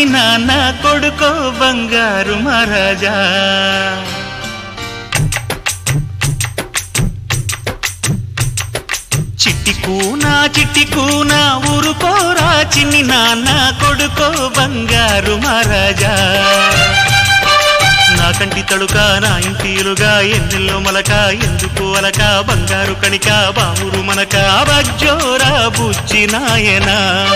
చిన్ని నాన్న కొడుకో బంగారు మహారాజా చిట్టి కూనా చిట్టి కూనా ఊరుకోరా చిన్ని నాన్న కొడుకో బంగారు మహారాజా నా కంటి తడుక నా ఇంటిలుగా ఎన్నెల్లో మలక ఎందుకు అలక బంగారు కణిక బావురు మనక బజ్జోరా బుజ్జి నాయనా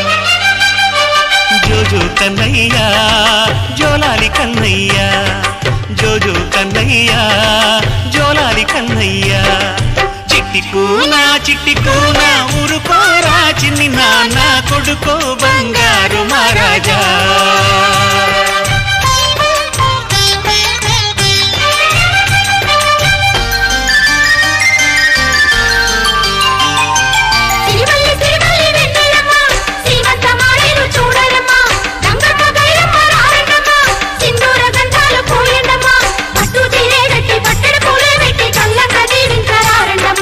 జోజో కన్నయ్యా జోలాలి కన్నయ్యా జోజో కన్నయ్యా జోలాలి కన్నయ్యా చిట్టి కూనా చిట్టి కూనా ఊరుకోరా చిన్ని నాన్న కొడుకో బంగారు మహారాజా సిరివల్లి సిరివల్లి వెన్నెలమ్మ శ్రీమంత మాడేరు చూడరమ్మ రంగమ్మ గైరమ్మ రారన్నమ్మ సింధూర గంధాలు పోయండమ్మ పట్టు చీరే కట్టి పట్టెడు పూలే పెట్టి చల్లంగా దీవించరారండమ్మ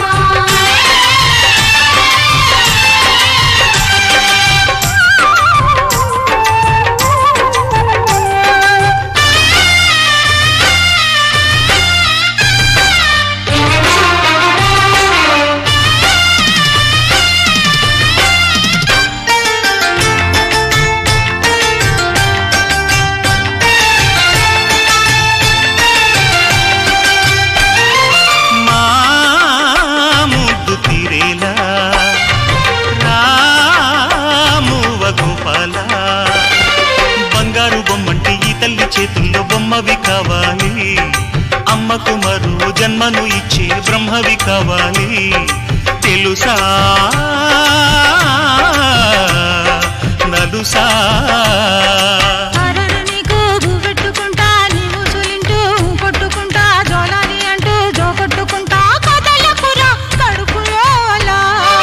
మా ముద్దు తీరేలా రామువ గోపాల బంగారు బొమ్మంటే ఈ తల్లి చేతుల్లో బొమ్మవి కావాలి అమ్మకు మరో జన్మను ఇచ్చే బ్రహ్మవి కావాలి తెలుసా నలుసా అరరు నీకు పెట్టుకుంటా నీవు సులింటూ కొట్టుకుంటా జోలాలి అంటూ జో కొట్టుకుంటా కదలకురా కడుపులోలా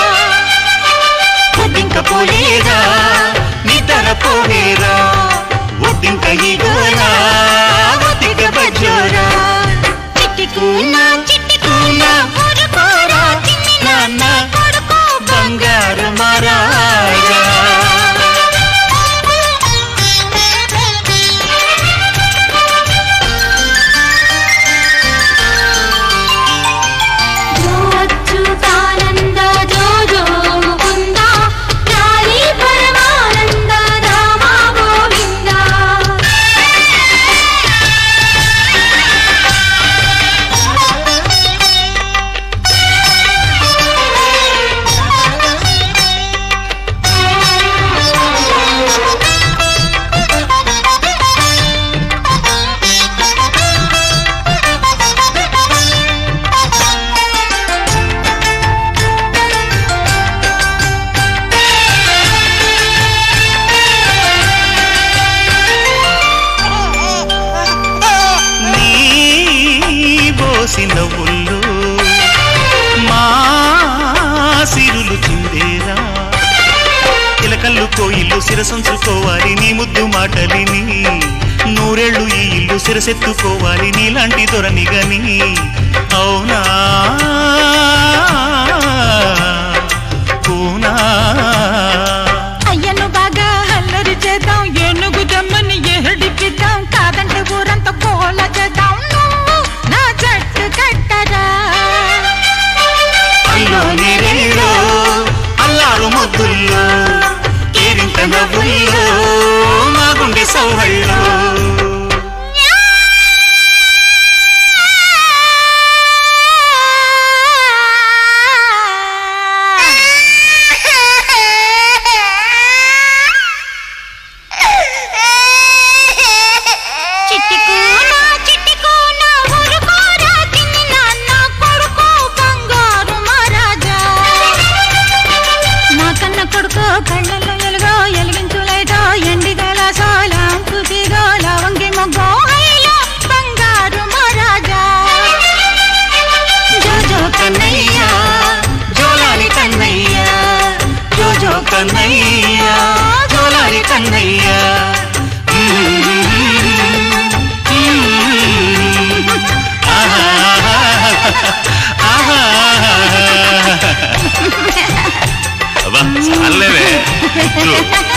ఒడ్డింక పోలేరా నిద్ర పోలేరా ఒడ్డింక ఈగోరా ఒడ్డింక బజ్జోరా చిట్టి కూనా చిట్టి కూనా ఊరుకోరా చిన్ని నాన్న కొడుకో బంగారు మహారాజా జో అచ్యుతానంద జో జో ముకుంద లాలి పరమానంద రామ గోవింద నీ బోసిన ఒళ్ళు మా సిరులు చిందేరా చిలకల్లు కోయిల్లు శిరసంచుకోవాలి నీ ముద్దు మాటలిని నూరేళ్ళు ఈ ఇల్లు శిరసెత్తుకోవాలి నీలాంటి దొరని గని అవునా కూనా అయ్యను బాగా అల్లరి చేద్దాం ఏనుగు జమ్మని ఏడిపిద్దాం కాదంటే ఊరంతా కోల చేద్దాం నువ్వు నా జట్టు కట్టరా అల్లో నీరేలో అల్లారు ముద్దుల్లో కేరింత నవ్వుల్లో మా గుండె సౌహళ్ళో చిట్టి కూన చిట్టి కూన ఊరుకోరా చిన్ని నాన్న కొడుకు బంగారు మహారాజా నా కన్న కొడుకు కళ్ళల్లో ఎలుగో ఎలిగించు లైటో ఎండి గలాసో లాంపు తీగో లవంగి మొగ్గో హైలో బంగారు మహారాజా జోజో కన్నయ్య జోలాలి కన్నయ్య జోజో కన్నయ్య జోలాలి కన్నయ్య అబ్బా చాలేవే